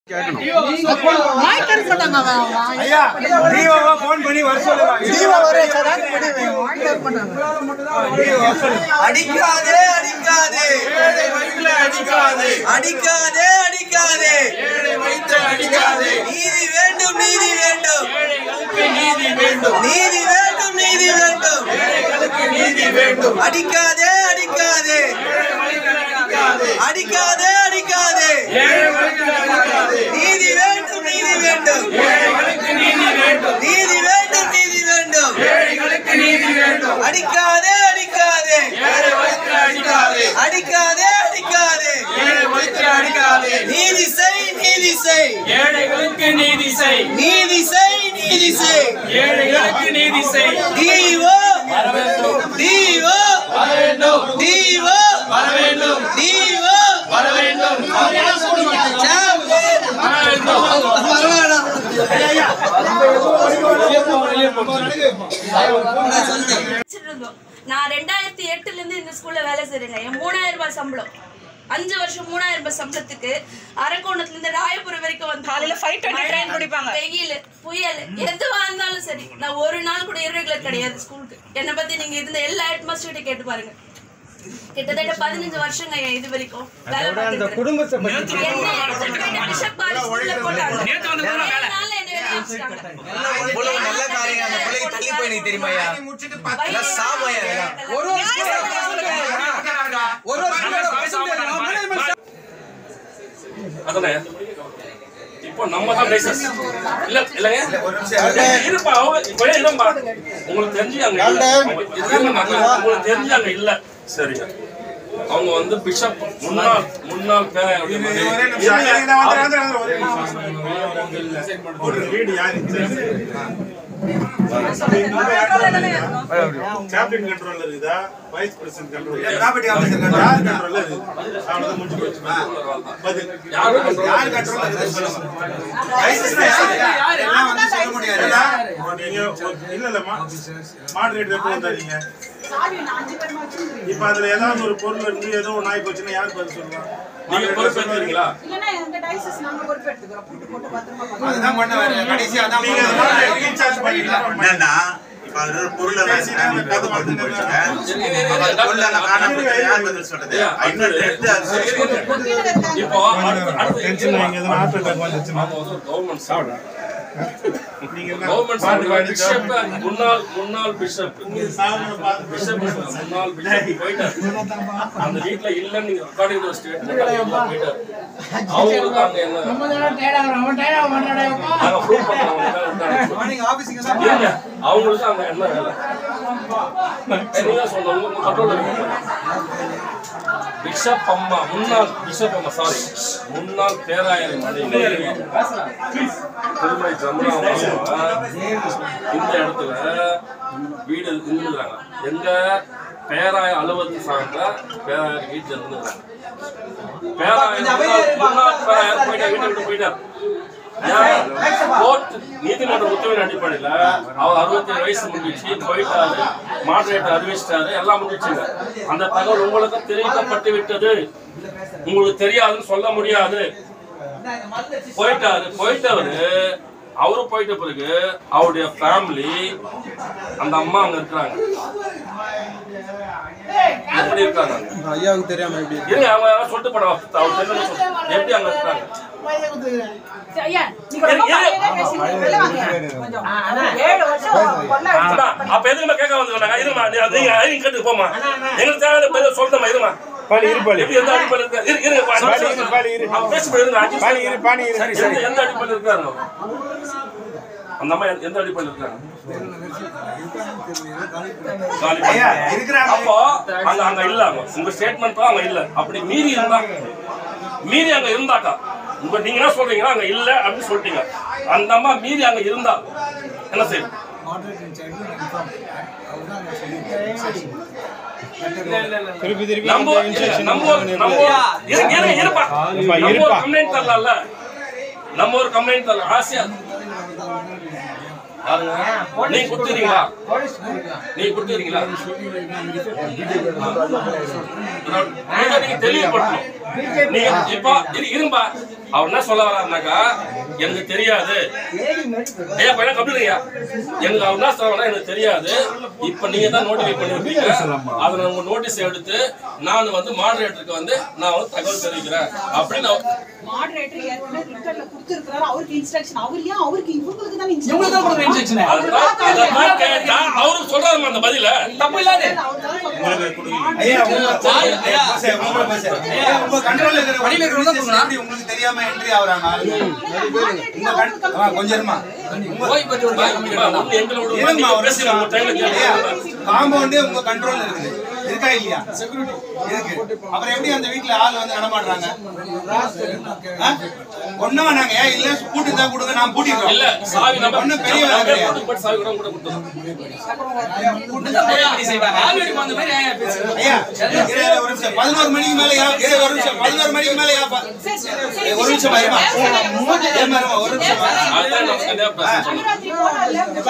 வாய் திறக்க மாட்டாங்க அவன். வாய் ஐயா டிஓவா ஃபோன் பண்ணி வர சொல்லுங்க ஜீவா ஒரே சடான் முடிவு. வாய் திறக்க மாட்டாங்க. அடிக்காதே அடிக்காதே அடிக்காதே அடிக்காதே அடிக்காதே அடிக்காதே நீதி வேண்டும் நீதி வேண்டும் நீதி வேண்டும் நீதி வேண்டும் நீதி வேண்டும் நீதி வேண்டும் அடிக்காதே அடிக்காதே அடிக்காதே அடிக்காதே நீதி வேண்டும் நீதி வேண்டும் நீதி வேண்டும் நீதி வேண்டும் அடிக்காதே அடிக்காதே அடிக்காதே அடிக்காதே நீதி செய் நீதி செய் ஏழைகளுக்கு நீதி செய் நீதி செய் நீதி செய் ஏழைகளுக்கு நீதி செய் டிஓ வர வேண்டும் டிஓ வர வேண்டும் டிஓ வர வேண்டும் டிஓ வர வேண்டும் சாம்பியன் வர வேண்டும் பரவாயில்ல வச்சிட்டு இருந்தோம் நான் ரெண்டாயிரத்தி எட்டுல இருந்து இந்த ஸ்கூல்ல வேலை செய்றேங்க என் மூணாயிரம் ரூபாய் சம்பளம் அஞ்சு வருஷம் மூணாயிரம் ரூபாய் சம்பளத்துக்கு அரக்கோணத்துல இருந்து ராயபுரம் வரைக்கும் வந்து காலையில ஃபைவ் டுவெண்ட்டி ட்ரெயின் குடிப்பாங்க வெயில் புயல் எதுவா இருந்தாலும் சரி நான் ஒரு நாள் கூட irregular கிடையாது ஸ்கூலுக்கு என்னை பத்தி நீங்க இருந்த எல்லா ஹெட்மாஸ்டர்கிட்ட கேட்டு பாருங்க கிட்டத்தட்ட பதினஞ்சு வருஷங்க என் இது வரைக்கும் வேலை பார்த்துட்டு குடும்பத்தை பத்தி என்ன எடுத்துட்டு போயிட்டு பிஷப் காலேஜ் ஸ்கூல்ல போட்டாங்க ஏழு நாள்ல என்னை வெளிய அனுப்பிச்சிட்டாங்க. இவ்வளவு நல்ல காரியம் அந்த பிள்ளைக்கு தள்ளி போய் நீ தெரியுமாயா வயிறு சாமையா ஒரு ஒரு ஒரு ஒரு அதானே இப்போ நம்ம தான் ரைசஸ் இல்ல இல்லங்க இருப்பா அவங்க இப்ப இருப்பா உங்களுக்கு தெரிஞ்சு அங்க இல்ல இருங்க, அங்க உங்களுக்கு தெரிஞ்சு அங்க இல்ல சரி அவங்க வந்து பிஷப் முன்னாள் முன்னாள் பேராயருடைய மகன். கேப்டன் கண்ட்ரோல்ல இருக்குதா vice president control property officer யார் கண்ட்ரோல்ல இருக்குது அவ்வளவுதான் முடிஞ்சு போச்சு பதில் யாரு control? யார் கண்ட்ரோல் இருக்குது சொல்லுங்க லைசன்ஸ் யார் எல்லாம் வந்து சொல்ல முடியாது நீங்க இல்ல இல்ல மாடரேட்டர் எப்போ வந்தாதீங்க இப்ப அதுல ஏதாவது ஒரு பொருள் இருந்து ஏதோ ஒண்ணு ஆகி போச்சுன்னா யார் பதில் சொல்லுவா நீங்க பொறுப்பேற்றுறீங்களா அதுதான் பண்ண வேற கடைசியா அதான் நீங்க பண்ண அதனால ரீசார்ஜ் பண்ணிக்கலாம் என்னன்னா இப்ப அது ஒரு பொருளை நான் போது போட்டு போயிடுச்சுங்க அப்ப அந்த பொருளை நான் காணாம போயிட்டா யார் பதில் சொல்றது இன்னொரு எடுத்து அது சரி சொல்லுங்க. இப்போ அடுத்த- அடுத்த டென்ஷன் வாங்கி எதனா ஹார்ட் அட்டாக் வந்துச்சுன்னா அவங்க வந்து ஒரு கவர்மெண்ட் சாப்பிட நீங்க என்ன கவர்மெண்ட் சாப்பிட பிஷப் முன்னாள் முன்னாள் பிஷப் சாவனை பார்த்து பிஷப் முன்னாள் பிஷப் போயிட்டாரு அந்த வீட்ல இல்லன்னு நீங்க ரெக்கார்டிங் ஸ்டேட்மெண்ட் போயிட்டாரு அவங்களுக்கு அங்க என்ன நாங்க ப்ரூவ் பண்றோம் நீங்க ஆபீஸ்க்கு தான் இல்ல அவங்களுக்கு அங்க என்ன வேலை நீங்க சொன்னவங்க உங்க கண்ட்ரோல் பிஷப் அம்மா முன்னாள் பிஷப் அம்மா சாரி முன்னாள் பேராயர் மனைவி திருமலை ஜமுனா அம்மா இந்த இடத்துல வீடு இருந்துக்கிறாங்க எங்க பேராய அலுவலகத்து சார்ந்த பேராயர் வீட்டுல இருந்துக்கிறாங்க பேராயர் முன்னாள் முன்னாள் பேராயர் போயிட்டார் வீட்டை விட்டு போயிட்டார் ஏன்? கோர்ட் நீதிமன்ற உத்தரவின் அடிப்படையில அவர் அறுபத்தி வயசு முடிச்சு போயிட்டாரு மாடரேட்டர் அறிவிச்சிட்டாரு எல்லாம் முடிச்சுங்க அந்த தகவல் உங்களுக்கு தெரிவிக்கப்பட்டு விட்டது உங்களுக்கு தெரியாதுன்னு சொல்ல முடியாது போயிட்டாரு போயிட்டவரு அவரு போயிட்ட பிறகு அவருடைய ஃபேமிலி அந்த அம்மா அங்க இருக்கிறாங்க எப்படி இருக்காங்க அங்க? ஐயாவுக்கு தெரியாம எப்படி இருங்க அவங்க யாராவது சொல்லிட்டு போட அவர் தெரிஞ்சவங்க சொல்லு. எப்படி அங்க இருக்காங்க அண்ணா, அப்ப எதுக்குமா கேட்க வந்துருக்காங்க இருமா நீ- நீங்க நீங்க கேட்டு போமா எங்களுக்கு தேவையான பதில் சொல்லுமா இருமா பாலி இரு பாலி எப்படி எந்த அடிப்படையில் இருக்கா இரு இருங்க பா- பாலி இரு, பாலி இரு. அவங்க பேசும்போது இருங்க அட்ஜஸ்ட் பாலி இரு, பாலி இரு. சரி சரி எந்த அடிப்படையில் இருக்காங்க அவங்க? அந்த அம்மா எந்த அடிப்படையில் இருக்காங்க காலி ஐயா பண்ணி. இருக்கிறாங்க அப்போ அங்க அங்க இல்ல அவங்க உங்க ஸ்டேட்மெண்ட் அங்க இல்ல அப்படி மீறி இருந்தா மீறி அங்க இருந்தாக்கா உங்க நீங்க என்ன சொல்றீங்கன்னா அங்க இல்ல அப்படின்னு சொல்லிட்டீங்க அந்த அம்மா மீறி அங்க இருந்தா என்ன செய்யும் திருப்பி திருப்பி நம்ம அந்த instruction நம்ம கொடுத்தாங்க நம்ம எப்படி? இரு- இரு- இருப்பா இருப்பா, நம்ம ஒரு இருப்பா. கம்ப்ளைண்ட் தரலாம்ல நம்ம ஒரு கம்ப்ளைண்ட் தரலாம் ஆசையா யாருங்க? நீங்க கொடுத்துறீங்களா நீங்க கொடுத்துறீங்களா நீங்க தெளிவுபடுத்தணும் நீங்க இப்போ இரு- இரும்பா அவர் என்ன சொல்ல வர்றாருனாக்கா எனக்கு தெரியாது ஐயா பையன் கம்ப்ளீட் ஐயா எனக்கு அவர் என்ன சொல்ல வர்றா எனக்கு தெரியாது இப்ப நீங்க தான் நோட்டிஃபை பண்ணிருப்பீங்க அதை நான் உங்க நோட்டீஸ் எடுத்து நான் வந்து மாடரேட்டருக்கு வந்து நான் வந்து தகவல் தெரிவிக்கிறேன் அப்படின்னு அவர் மாடரேட்டர் ஏற்கனவே ரிட்டர்ன்ல கொடுத்திருக்காரு அவருக்கு இன்ஸ்ட்ரக்ஷன் அவர் ஏன் அவருக்கு இவங்களுக்கு தான் இவங்களுக்கு தான் கொடுக்குற instruction. அதுதான் அதான் கேட்டா அவரும் சொல்றாருமா அந்த பதில தப்பு இல்லாத ஐயா, உங்க- ஐயா, சரி, உங்களை பேச. ஐயா, உங்க control ல இருக்கிற வடிவேலு இருந்தா police போங்களா? எப்படி உங்களுக்கு தெரியாம entry ஆகுறாங்க ஆளுங்க? உங்க கண்- ஆ, கொஞ்சம் இருமா. ஓய் பத்தி ஒரு பாய் கம்மி கேட்டாங்க. ஒண்ணு எங்களோட ஒரு இருங்கம்மா, ஒரு பேசி நிமிஷம். உங்க டைம்ல ஐயா, கேட்டு compound உங்க control ல இருக்குது. இருக்கா இல்லையா இருக்கு அப்புறம் எப்படி அந்த வீட்டுல ஆள் வந்து நடமாடுறாங்க ஆ? ஒண்ணும் வேணாங்க ஏன் இல்ல பூட்டி தான் கொடுங்க நான் பூட்டிடுறோம் இல்ல சாவி நம்ம ஒண்ணும் பெரிய வேலை நம்ம கிடையாது. போட்டு போட்டு சாவி கூட கூட கொடுத்தோம் இப்படிதான் முறைப்படி செய்வாங்க. ஆல்ரெடி அந்த மாதிரி ஏன் பேசுறீங்க? ஐயா இரு, இரு, ஒரு நிமிஷம் பதினோரு மணிக்கு மேல யா இரு, ஒரு நிமிஷம் பதினோரு மணிக்கு மேல யா பா- ஏய், ஒரு நிமிஷம் வருமா ஏன் வருமா ஒரு நிமிஷம் வா. அதான் நம்ம தனியா பேச சொன்னோம்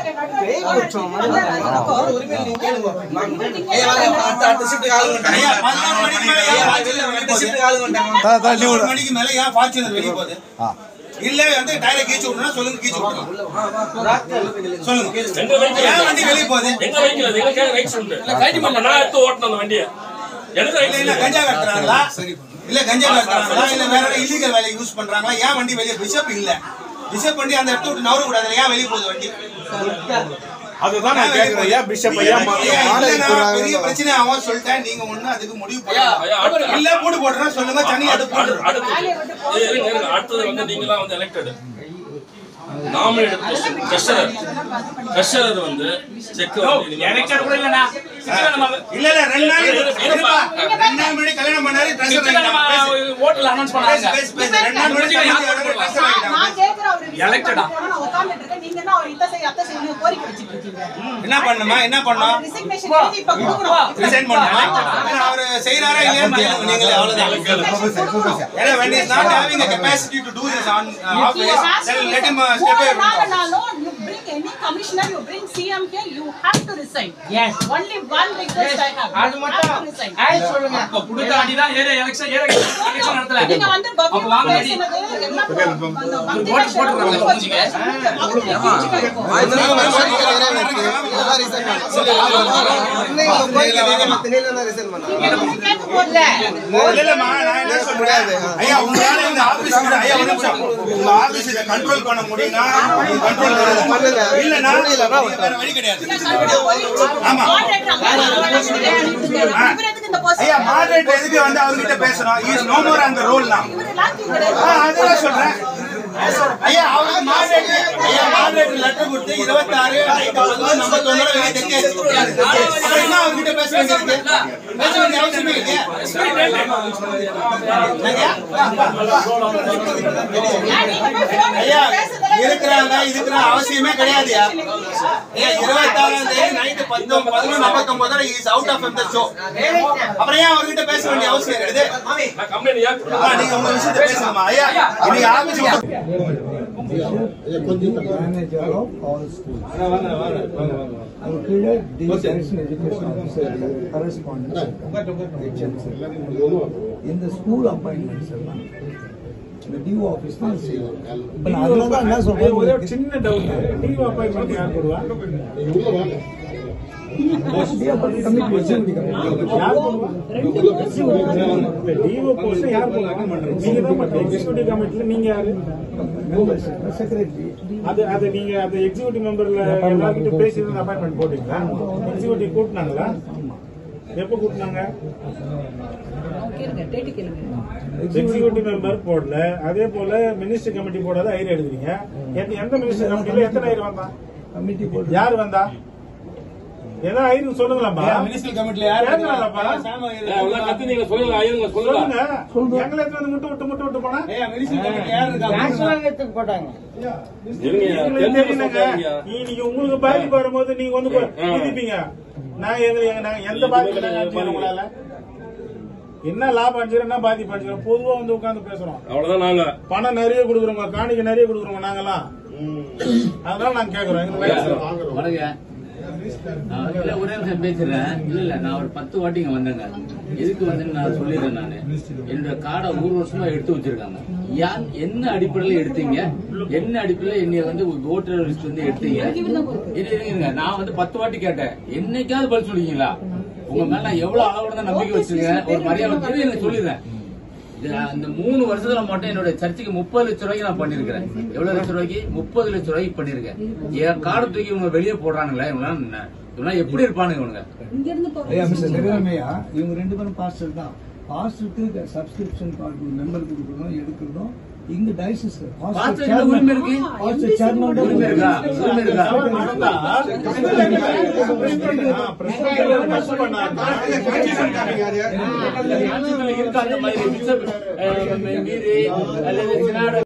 ஐயா, வாங்க, அடுத்த- அடுத்த shift க்கு ஆளு வந்துட்டாங்க. ஐயா பதினோரு மணிக்கு மேல யா Fortuner வெளிய அடுத்த போகுது? shift க்கு ஆளு வந்துட்டாங்க. பதினோரு மணிக்கு மேல யா Fortuner வெளிய போகுது இல்ல வந்து டயரை கீச்சு விடணும் சொல்லுங்க கீச்சு விட்டுருங்க சொல்லுங்க எங்க வைக்கல ஏன் வண்டி வெளிய போகுது எங்க வைக்கல எங்க கேட்க ரைட்ஸ் உண்டு அப்ப நான் எடுத்து ஓட்டணும் அந்த வண்டியை எனக்கு இல்ல இல்ல ரைட்ஸ் கஞ்சா கடத்துறாங்களா இல்ல கஞ்சா கடத்துறாங்களா இல்ல வேற இல்லீகல் வேலை யூஸ் பண்றாங்களா ஏன் வண்டி வெளிய பிஷப் இல்ல பிஷப் வண்டி அந்த இடத்த விட்டு நவர கூடாது ஏன் வெளிய போகுது வண்டி அதுதான் நான் கேக்குறேன் ஐயா பிஷப் ஐயா மா- ஐயா, இல்லைன்னா பெரிய பிரச்சனை ஆகும் சொல்லிட்டேன் நீங்க ஒண்ணு அதுக்கு முடிவு பண்ணலாம் ஐயா, அடுத்து- இல்ல போட்டு போட்டுறா சொல்லுங்க தனி எடுத்து அடுத்து- போட்டுறோம் அடுத்தது இருங்க, இருங்க. அடுத்தது வந்து நீங்களாம் வந்து எலெக்டட் நாமினேட் ட்ரெஷரர் ட்ரெஷரர் வந்து செக் எலெக்ஷன் கூட இல்லண்ணா சிக்கன நம்ம இல்ல இல்ல ரெண்டு நாள் இரு, இரு, இருப்பா. ரெண்டு நாள் முன்னாடி கல்யாணம் பண்ணாரு treasurer சிக்கன நம்ம ஆகிட்டாங்க. ஓட்டுல அனௌன்ஸ் பேசு, பண்ணாங்க பேசு, பேசு. ரெண்டு நாள் முன்னாடி கல்யாணம் பண்ணாரு, treasurer ஆகிட்டாங்க. நான் கேக்குற அவரு Elected ஆ? நான் உட்கார்ந்துட்டு இருக்கேன் நீங்க என்ன அவர் இத்த செய்ய அத்தை செய்யணும் கோரிக்கை வச்சிட்டு இருக்கீங்க என்ன பண்ணுமா என்ன பண்ணோம் ரிசிக்னேஷன் எழுதி இப்ப கொடுக்கணும் ரிசைன் பண்ணுமா ஏன்னா அவரு செய்யறாரா இல்லையான்னு கேளுங்க நீங்களே அவ்வளவுதான் ஏன்னா when he is not having a capacity to do this on uh, office then let him uh, step away from the office. you bring any commissioner you bring CM here you have to resign yes only one request I have அது you have to மட்டும் resign ஆய் சொல்லுங்க. அப்ப கொடுத்த வண்டி தான் area election area election நடத்தல நீங்க வந்து அப்ப பப்ளிக் வாங்க வண்டி. பேசினது எல்லாம் அந்த மந்திரி போட்டு போட்டுறாங்க மூஞ்சிக்கு. இல்ல இல்லம்மா நான் என்ன சொல்றேன் ஐயா உங்களால இந்த ஆபீஸ் ஐயா ஒரு நிமிஷம் உங்க ஆபீஸ் இத கண்ட்ரோல் பண்ண முடியும்னா நீங்க கண்ட்ரோல் பண்ணுங்க இல்லனா நீங்க வேற வழி கிடையாது ஆமா ஐயா மாடரேட் எதுக்கு வந்து அவங்க கிட்ட பேசணும் இஸ் நோ மோர் அந்த ரோல் நான் அதெல்லாம் சொல்றேன் ஐயா அவருக்கு மாடரேட் ஐயா மாடரேட் லெட்டர் கொடுத்து 26 நைட் வந்து நம்ம தொந்தரவு வெளிய தெக்காச்சு அப்புறம் என்ன அவங்க கிட்ட பேச வேண்டியது பேச வேண்டிய அவசியமே இல்லையா ஐயா இருக்கிறாங்க இருக்கிற அவசியமே கிடையாதுயா ஐயா இருபத்தாறாம் தேதி நைட்டு பத்து பதினொன்று நாற்பத்தொன்பது is out of the show அப்புறம் ஏன் அவர்கிட்ட பேச வேண்டிய அவசியம் கிடையாது நான் கம்பெனி ஆ, நீங்க உங்க விஷயத்தை பேசணுமா ஐயா நீங்க office in the school appointments எல்லாம் இந்த டியூ ஆபீஸ் தான் செய்யும் இப்ப நான் அதனால தான் என்ன சொல்றேன் ஒரே ஒரு சின்ன டவுட் டியூ அப்பாயின்மெண்ட் யார் போடுவா கமிட்டி வச்சு யார் போடுவா டிஓ போஸ்ட் யார் போடுவாங்க நீங்க தான் பண்றீங்க எக்ஸிக்யூட்டிவ் கமிட்டில நீங்க யாரு செக்ரட்டரி அது அது நீங்க அந்த எக்ஸிக்யூட்டிவ் மெம்பர்ல எல்லார்கிட்ட பேசி அப்பாயின்மெண்ட் போட்டீங்களா எக்ஸிக்யூட்டிவ் கூட்டினாங்களா எப்ப கூட்டினாங்க எக்ஸிக்யூட்டிவ் மெம்பர் போடல அதே போல மினிஸ்டர் கமிட்டி போடாத ஐடி எடுக்கிறீங்க எந்த- எந்த மினிஸ்டர் கமிட்டில எத்தனை ஐடி வந்தா கமிட்டி போட்டு யார் வந்தா ஏதோ ஐடி சொல்லுங்களாப்பா மினிஸ்டல் கமிட்டில கேட்கலாம்ப்பா கத்து நீங்க சொல்லுங்க ஐயங்க சொல்லுங்க சொல்லுங்க எங்களை எடுத்து வந்து முட்டை விட்டு முட்டை விட்டு போனா ஐயா மினிஸ்டல் கமிட்டி யார் இருக்கா போட்டாங்க இருங்க உங்களுக்கு தெரியுங்க நீங்க உங்களுக்கு பாதிப்பு வரும்போது நீங்க வந்து குதிப்பீங்க நான் எங்க எங்க- நாங்க எந்த பாதிப்பு நாங்க அடிச்சுக்கிறோம் உங்களால என்ன லாபம் அடிச்சுக்கிறோம் என்ன பாதிப்பு அடிச்சுக்கிறோம் பொதுவா வந்து உட்கார்ந்து பேசுறோம் அவ்வளவுதான் நாங்க பணம் நிறைய கொடுக்குறோங்க காணிக்கை நிறைய கொடுக்குறோங்க நாங்கெல்லாம் அதனால நாங்க கேக்குறோம் எங்களுக்கு பேசுறோம் வணக்கம் நான் இல்ல, ஒரே நிமிஷம் பேசுறேன் இல்ல இல்ல நான் ஒரு பத்து வாட்டி இங்க வந்தேங்க எதுக்கு வந்து நான் சொல்லிடுறேன் நானு என்னோட கார்டை ஒரு வருஷமா எடுத்து வச்சிருக்காங்க யான் என்ன அடிப்படையில எடுத்தீங்க என்ன அடிப்படையில என்னைய வந்து ஓட்டர் லிஸ்ட் வந்து எடுத்தீங்க இரு, இருங்க, இருங்க. நான் வந்து பத்து வாட்டி கேட்டேன் என்னைக்காவது பதில் சொல்லுவீங்களா உங்க மேல நான் எவ்வளவு அளவோட தான் நம்பிக்கை வச்சிருக்கேன் ஒரு மரியாதை வச்சு எனக்கு சொல்லிடுறேன் இது நான் இந்த மூணு வருஷத்துல மட்டும் என்னோட சர்ச்சுக்கு முப்பது லட்சம் ரூபாய்க்கு நான் பண்ணிருக்கேன் எவ்வளவு லட்சம் ரூபாய்க்கு முப்பது லட்சம் ரூபாய்க்கு பண்ணிருக்கேன் என் கார்டு தூக்கி இவங்க வெளியே போடுறானுங்களே இவங்க இவங்க எப்படி இருப்பானுங்க இவனுங்க ஐயா மிஸ்டர் ரவிராமையா இவங்க ரெண்டு பேரும் பாஸ்டர் தான் பாஸ்டருக்கு சப்ஸ்கிரிப்ஷன் கார்டு மெம்பர் கொடுக்கணும் எடுக்கணும் இங்க டயசிஸ் பாஸ்டர் என்ன உரிமை இருக்கு? பாஸ்டர் சேர்மன் உரிமை இருக்கா? உரிமை இருக்கா? இருக்க அந்த மாதிரி பிஷப், அஹ், மீறி அல்லது சினாட